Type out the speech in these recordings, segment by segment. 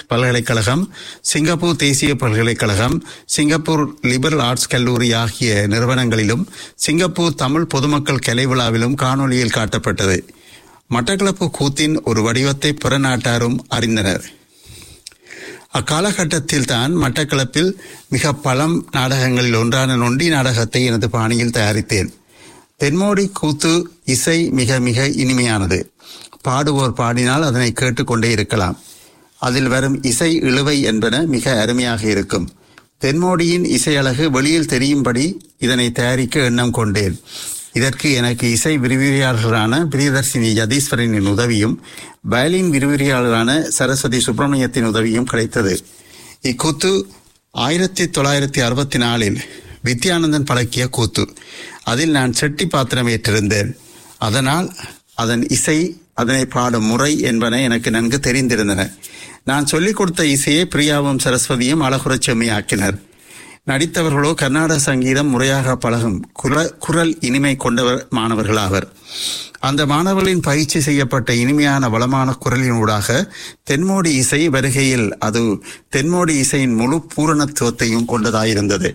பல்கலைக்கழகம் சிங்கப்பூர் தேசிய பல்கலைக்கழகம் சிங்கப்பூர் லிபரல் ஆர்ட்ஸ் கல்லூரி ஆகிய நிறுவனங்களிலும் சிங்கப்பூர் தமிழ் பொதுமக்கள் கலை விழாவிலும் காணொளியில் காட்டப்பட்டது மட்டக்களப்பு கூத்தின் ஒரு வடிவத்தை பிற நாட்டாரும் அறிந்தனர் அக்காலகட்டத்தில் தான் மட்டக்களப்பில் மிக பழம் நாடகங்களில் ஒன்றான நொண்டி நாடகத்தை எனது பாணியில் தயாரித்தேன் தென்மோடி கூத்து இசை மிக மிக இனிமையானது பாடுவோர் பாடினால் அதனை கேட்டுக்கொண்டே இருக்கலாம் அதில் வரும் இசை இழுவை என்பன மிக அருமையாக இருக்கும் தென்மோடியின் இசையழகு வெளியில் தெரியும்படி இதனை தயாரிக்க எண்ணம் கொண்டேன் இதற்கு எனக்கு இசை விரிவுரையாளர்களான பிரியதர்சினி யதீஸ்வரனின் உதவியும் வயலின் விரிவுரையாளரான சரஸ்வதி சுப்பிரமணியத்தின் உதவியும் கிடைத்தது இக்கூத்து ஆயிரத்தி தொள்ளாயிரத்தி அறுபத்தி நாலில் வித்யானந்தன் பழக்கிய கூத்து அதில் நான் செட்டி பாத்திரம் ஏற்றிருந்தேன் அதனால் அதன் இசை அதனை பாடும் முறை என்பன எனக்கு நன்கு தெரிந்திருந்தன நான் சொல்லிக் கொடுத்த இசையை பிரியாவும் சரஸ்வதியும் அழகுறச் செம்மையாக்கினர் நடித்தவர்களோ கர்நாடக சங்கீதம் முறையாக பழகும் குர குரல் இனிமை கொண்டவர் மாணவர்களாவர் அந்த மாணவர்களின் பயிற்சி செய்யப்பட்ட இனிமையான வளமான குரலினூடாக தென்மோடி இசை வருகையில் அது தென்மோடி இசையின் முழு பூரணத்துவத்தையும் கொண்டதாயிருந்தது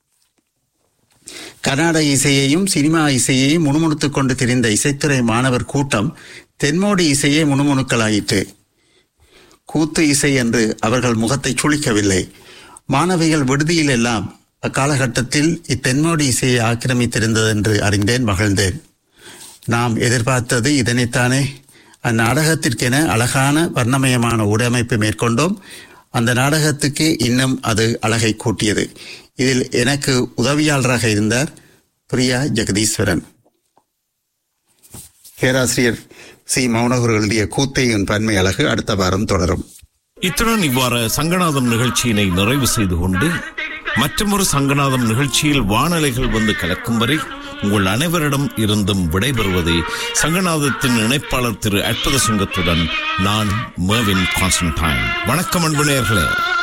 கர்நாடக இசையையும் சினிமா இசையையும் முணுமுணுத்துக் கொண்டு திரிந்த இசைத்துறை மாணவர் கூட்டம் தென்மோடி இசையே முணுமுணுக்கலாயிற்று கூத்து இசை என்று அவர்கள் முகத்தை சுளிக்கவில்லை மாணவிகள் விடுதியில் எல்லாம் அக்காலகட்டத்தில் இத்தென்மோடி இசையை ஆக்கிரமித்திருந்தது என்று அறிந்தேன் மகிழ்ந்தேன் நாம் எதிர்பார்த்தது இதனைத்தானே அந்நாடகத்திற்கென அழகான வர்ணமயமான உடையமைப்பு மேற்கொண்டோம் அந்த நாடகத்துக்கு இன்னும் அது அழகை கூட்டியது இதில் எனக்கு உதவியாளராக இருந்தார் பிரியா ஜெகதீஸ்வரன் பேராசிரியர் சி மௌனகுரு எழுதிய கூத்தையின் பன்மை அழகு அடுத்த வாரம் தொடரும் இத்துடன் இவ்வாறு சங்கநாதம் நிகழ்ச்சியினை நிறைவு செய்து கொண்டு மற்றொரு சங்கநாதம் நிகழ்ச்சியில் வானலைகள் வந்து கலக்கும் வரை உங்கள் அனைவரிடம் இருந்தும் விடைபெறுவது சங்கநாதத்தின் இணைப்பாளர் திரு அற்புத சிங்கத்துடன் நான் மேவின் கான்ஸ்டன்டைன் வணக்கம் அன்பு நேயர்களே